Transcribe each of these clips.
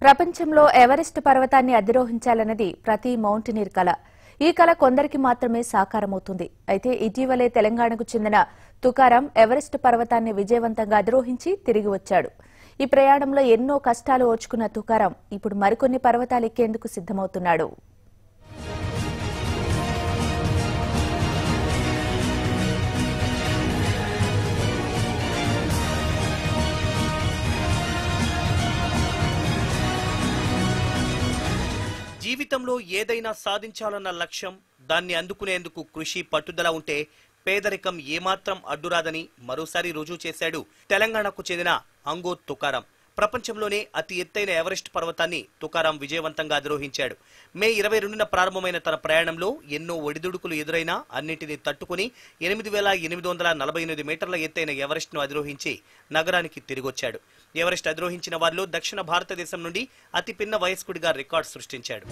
ప్రపంచంలో ఎవరెస్ట్ పర్వతాన్ని అధిరోహించాలన్నది ప్రతి మౌంటనీర్ కల ఈ కల కొందరికి మాత్రమే సాకారమవుతుంది అయితే ఇటీవలే తెలంగాణకు చెందిన తుకారాం ఎవరెస్ట్ పర్వతాన్ని విజయవంతంగా అధిరోహించి తిరిగి వచ్చాడు ఈ ప్రయాణంలో ఎన్నో కష్టాలు ఓర్చుకున్న తుకారాం ఇప్పుడు మరికొన్ని పర్వతాలు ఎక్కేందుకు సిద్దమవుతున్నాడు జీవితంలో ఏదైనా సాధించాలన్న లక్ష్యం దాన్ని అందుకునేందుకు కృషి పట్టుదల ఉంటే పేదరికం ఏమాత్రం అడ్డురాదని మరోసారి రుజువు చేశాడు తెలంగాణకు చెందిన అంగో తుకారాం ప్రపంచంలోనే అతి ఎత్తైన ఎవరెస్ట్ పర్వతాన్ని తుకారాం విజయవంతంగా అధిరోహించాడు మే ఇరవై రెండున ప్రారంభమైన తన ప్రయాణంలో ఎన్నో ఒడిదుడుకులు ఎదురైనా అన్నింటినీ తట్టుకుని ఎనిమిది వేల ఎనిమిది వందల నలభై ఎనిమిది మీటర్ల ఎత్తైన ఎవరెస్ట్ను అధిరోహించి నగరానికి తిరిగొచ్చాడు ఎవరెస్ట్ అధిరోహించిన వారిలో దక్షిణ భారతదేశం నుండి అతి పిన్న వయస్కుడిగా రికార్డు సృష్టించాడు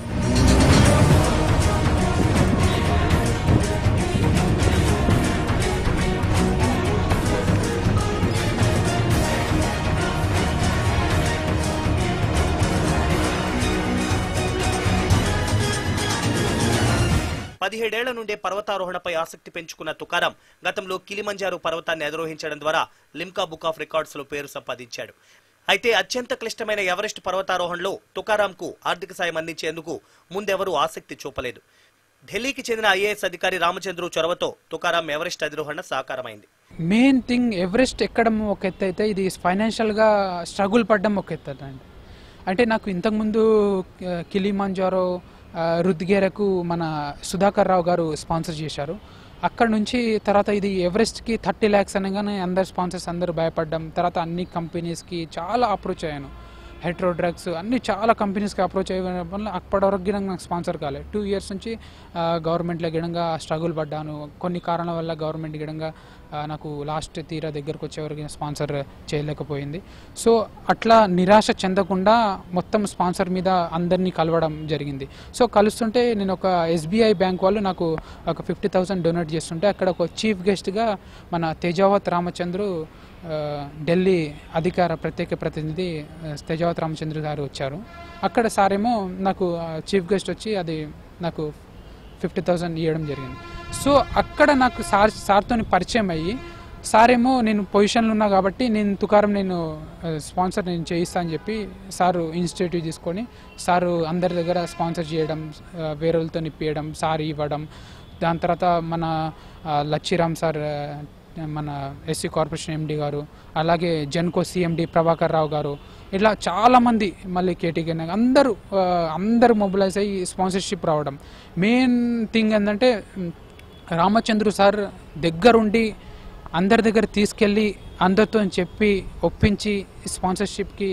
పదిహేడేళ్ల నుండే పర్వతారోహణపై ఆసక్తి పెంచుకున్న తుకారం గతంలో కిలిమంజారో పర్వతాన్ని అధిరోహించడం ద్వారా లిమ్కా బుక్ ఆఫ్ రికార్డ్స్ లో పేరు సంపాదించాడు అయితే అత్యంత క్లిష్టమైన ఎవరెస్ట్ పర్వతారోహణలో తుకారాంకు ఆర్థిక సాయం అందించేందుకు ముందెవరూ ఆసక్తి చూపలేదు ఢిల్లీకి చెందిన ఐఏఎస్ అధికారి రామచంద్రు చొరవతో తుకారాం ఎవరెస్ట్ అధిరోహణ సాకారమైంది మెయిన్ థింగ్ ఎవరెస్ట్ ఎక్కడం ఒక ఎత్తు అయితే ఇది ఫైనాన్షియల్గా స్ట్రగుల్ పడడం ఒక ఎత్తు అండి అంటే నాకు ఇంతకుముందు ఆ, కిలిమంజారో ఆ, రుద్గేరకు మన సుధాకర్ రావు గారు స్పాన్సర్ చేశారు అక్కడ నుంచి తర్వాత ఇది ఎవరెస్ట్కి థర్టీ ల్యాక్స్ అనగానే అందరు స్పాన్సర్స్ అందరూ భయపడ్డం తర్వాత అన్ని కంపెనీస్కి చాలా అప్రోచ్ అయ్యాను హెట్రో డ్రగ్స్ అన్ని చాలా కంపెనీస్కి అప్రోచ్ అయ్యడం వల్ల అప్పటి వరకు గినంగా నాకు స్పాన్సర్ కాలేదు టూ ఇయర్స్ నుంచి గవర్నమెంట్లో గిడంగా స్ట్రగుల్ పడ్డాను కొన్ని కారణాల వల్ల గవర్నమెంట్ గిడంగా ఆ, నాకు లాస్ట్ తీరా దగ్గరకు వచ్చే వరకు స్పాన్సర్ చేయలేకపోయింది సో అట్లా నిరాశ చెందకుండా మొత్తం స్పాన్సర్ మీద అందరినీ కలవడం జరిగింది సో కలుస్తుంటే నేను ఒక ఎస్బీఐ బ్యాంక్ వాళ్ళు నాకు ఒక ఫిఫ్టీ థౌసండ్ డొనేట్ చేస్తుంటే అక్కడ ఒక చీఫ్ గెస్ట్గా మన తేజావత్ రామచంద్రు ఆ, ఢిల్లీ అధికార ప్రత్యేక ప్రతినిధి ఆ, తేజావత్ రామచంద్ర గారు వచ్చారు అక్కడ సార్ ఏమో నాకు ఆ, చీఫ్ గెస్ట్ వచ్చి అది నాకు ఫిఫ్టీ థౌసండ్ ఇవ్వడం జరిగింది సో అక్కడ నాకు సార్ సార్తో పరిచయం అయ్యి సార్ ఏమో నేను పొజిషన్లో ఉన్నా కాబట్టి నేను తుకారం నేను ఆ, స్పాన్సర్ నేను చేయిస్తా అని చెప్పి సారు ఇన్స్టిట్యూట్ తీసుకొని సారు అందరి దగ్గర స్పాన్సర్ చేయడం ఆ, వేరే వాళ్ళతో ఇప్పియడం సార్ ఇవ్వడం దాని తర్వాత మన ఆ, లచ్చిరామ్ సార్ ఆ, మన ఎస్సీ కార్పొరేషన్ ఎండి గారు అలాగే జెన్కో సిఎండి ప్రభాకర్ రావు గారు ఇట్లా చాలామంది మళ్ళీ కేటీకే అందరూ ఆ, అందరూ మొబిలైజ్ అయ్యి స్పాన్సర్షిప్ రావడం మెయిన్ థింగ్ ఏంటంటే మ్, రామచంద్రు సార్ దగ్గరుండి అందరి దగ్గర తీసుకెళ్ళి అందరితో చెప్పి ఒప్పించి స్పాన్సర్షిప్కి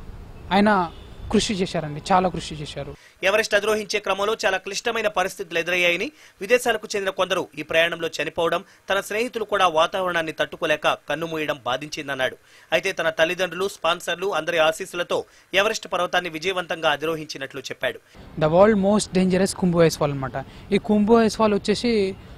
ఆయన కృషి చేశారండి చాలా కృషి చేశారు ఎవరెస్ట్ అధిరోహించే క్రమంలో చాలా క్లిష్టమైన పరిస్థితులు ఎదురయ్యాయని విదేశాలకు చెందిన కొందరు ఈ ప్రయాణంలో చనిపోవడం తన స్నేహితులు కూడా వాతావరణాన్ని తట్టుకోలేక కన్నుమూయడం బాధించిందన్నాడు అయితే తన తల్లిదండ్రులు స్పాన్సర్లు అందరి ఆశీస్సులతో ఎవరెస్ట్ పర్వతాన్ని విజయవంతంగా అధిరోహించినట్లు చెప్పాడు the world most dangerous Khumbu ice fall అనమాట ఈ కుంభో ఐస్ ఫాల్ వచ్చేసి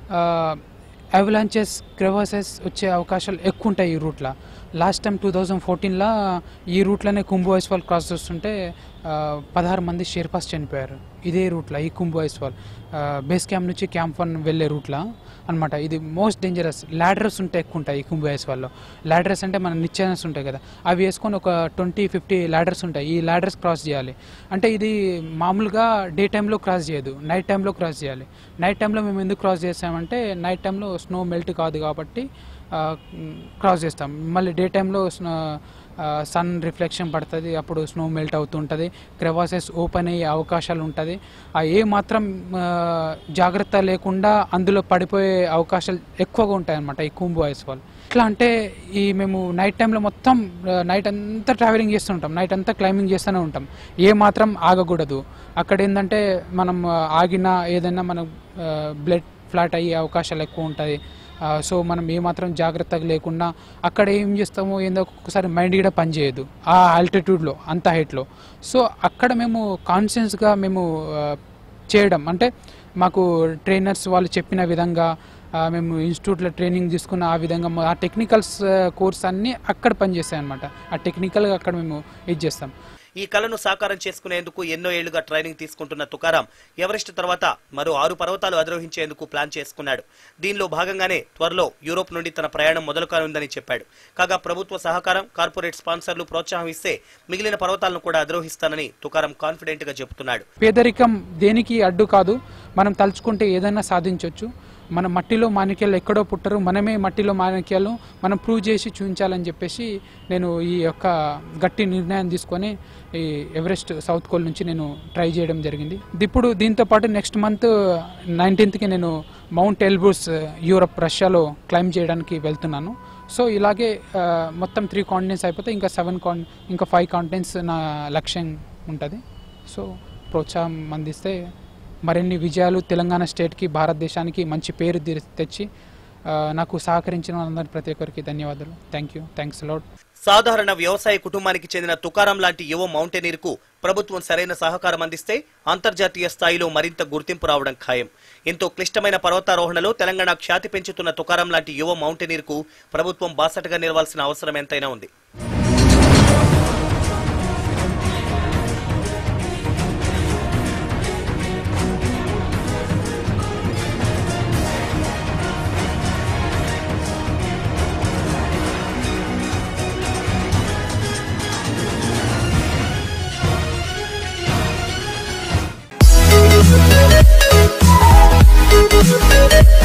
అవలాంచెస్ క్రెవాసెస్ వచ్చే అవకాశాలు ఎక్కువ ఉంటాయి ఈ రూట్లో లాస్ట్ టైం టూ థౌజండ్ ఫోర్టీన్లో ఈ రూట్లోనే కుంభో ఐస్ ఫాల్ క్రాస్ చేస్తుంటే ఆ, పదహారు మంది షేర్పాస్ చనిపోయారు ఇదే రూట్లో ఈ Khumbu ice fall base camp నుంచి క్యాంప్ వన్ వెళ్ళే రూట్లో అనమాట ఇది మోస్ట్ డేంజరస్ ల్యాడర్స్ ఉంటాయి ఎక్కువ ఉంటాయి ఈ కుంభో ఐస్ ఫాల్లో ల్యాడర్స్ అంటే మన నిచ్చెనస్ ఉంటాయి కదా అవి వేసుకొని ఒక ట్వంటీ ఫిఫ్టీ ల్యాడర్స్ ఉంటాయి ఈ ల్యాడర్స్ క్రాస్ చేయాలి అంటే ఇది మామూలుగా డే టైంలో క్రాస్ చేయదు నైట్ టైంలో క్రాస్ చేయాలి నైట్ టైంలో మేము ఎందుకు క్రాస్ చేసామంటే నైట్ టైంలో స్నో మెల్ట్ కాదు కాబట్టి ఆ, క్రాస్ చేస్తాం మళ్ళీ డే టైంలో సన్ రిఫ్లెక్షన్ పడుతుంది అప్పుడు స్నో మెల్ట్ అవుతుంటుంది క్రెవాసెస్ ఓపెన్ అయ్యే అవకాశాలు ఉంటుంది ఆ ఏ మాత్రం ఆ, జాగ్రత్త లేకుండా అందులో పడిపోయే అవకాశాలు ఎక్కువగా ఉంటాయి అన్నమాట ఈ కుంభు ఐస్ ఫాల్ ఎట్లా అంటే ఈ మేము నైట్ టైంలో మొత్తం నైట్ అంతా ట్రావెలింగ్ చేస్తుంటాం నైట్ అంతా క్లైంబింగ్ చేస్తూనే ఉంటాం ఏ మాత్రం ఆగకూడదు అక్కడ ఏంటంటే మనం ఆ, ఆగినా ఏదైనా మనం బ్లడ్ ఫ్లాట్ అయ్యే అవకాశాలు ఎక్కువ ఉంటుంది సో మనం ఏమాత్రం జాగ్రత్తగా లేకుండా అక్కడ ఏం చేస్తామో ఏందో ఒక్కొక్కసారి మైండ్ కూడా పనిచేయదు ఆ ఆల్టిట్యూడ్లో అంత హైట్లో సో అక్కడ మేము కాన్షియస్గా మేము ఆ, చేయడం అంటే మాకు ట్రైనర్స్ వాళ్ళు చెప్పిన విధంగా ఆ, మేము ఇన్స్టిట్యూట్లో ట్రైనింగ్ తీసుకున్న ఆ విధంగా మా- ఆ టెక్నికల్స్ కోర్స్ అన్నీ అక్కడ పనిచేస్తాయి అనమాట ఆ టెక్నికల్గా అక్కడ మేము ఇది చేస్తాం ఈ కలను సాకారం చేసుకునేందుకు ఎన్నో ఏళ్లుగా ట్రైనింగ్ తీసుకుంటున్న తుకారాం ఎవరెస్ట్ తర్వాత మరో ఆరు పర్వతాలు అధిరోహించేందుకు ప్లాన్ చేసుకున్నాడు దీనిలో భాగంగానే త్వరలో యూరోప్ నుండి తన ప్రయాణం మొదలు కానుందని చెప్పాడు కాగా ప్రభుత్వ సహకారం కార్పొరేట్ స్పాన్సర్లు ప్రోత్సాహం ఇస్తే మిగిలిన పర్వతాలను కూడా అధిరోహిస్తానని తుకారం కాన్ఫిడెంట్ గా చెబుతున్నాడు పేదరికం దేనికి అడ్డు కాదు మనం తలుచుకుంటే ఏదైనా సాధించవచ్చు మన మట్టిలో మాణిక్యాలు ఎక్కడో పుట్టరు మనమే మట్టిలో మాణిక్యాలు మనం ప్రూవ్ చేసి చూపించాలని చెప్పేసి నేను ఈ యొక్క గట్టి నిర్ణయం తీసుకొని ఈ ఎవరెస్ట్ సౌత్ కోల్ నుంచి నేను ట్రై చేయడం జరిగింది ఇప్పుడు దీంతో పాటు నెక్స్ట్ మంత్ నైన్టీన్త్కి నేను మౌంట్ ఎల్బూస్ యూరప్ రష్యాలో క్లైంబ్ చేయడానికి వెళ్తున్నాను సో ఇలాగే ఆ, మొత్తం త్రీ కాంటినెంట్స్ అయిపోతే ఇంకా సెవెన్ కాన్ ఇంకా ఫైవ్ కాంటినెంట్స్ నా లక్ష్యం ఉంటుంది సో ప్రోత్సాహం అందిస్తే మరిన్ని విజయాలు తెలంగాణ స్టేట్కి భారతదేశానికి మంచి పేరు ది- తెచ్చి ఆ, నాకు సహకరించిన వాళ్ళందరి ప్రతి ఒక్కరికి ధన్యవాదాలు థ్యాంక్ యూ థ్యాంక్స్ లాడ్ సాధారణ వ్యవసాయ కుటుంబానికి చెందిన తుకారం లాంటి యువ మౌంటైనీర్ కు ప్రభుత్వం సరైన సహకారం అందిస్తే అంతర్జాతీయ స్థాయిలో మరింత గుర్తింపు రావడం ఖాయం ఎంతో క్లిష్టమైన పర్వతారోహణలో తెలంగాణ ఖ్యాతి పెంచుతున్న తుకారం లాంటి యువ మౌంటైనీర్ కు ప్రభుత్వం బాసటగా నిలవాల్సిన అవసరం ఎంతైనా ఉంది Thank you.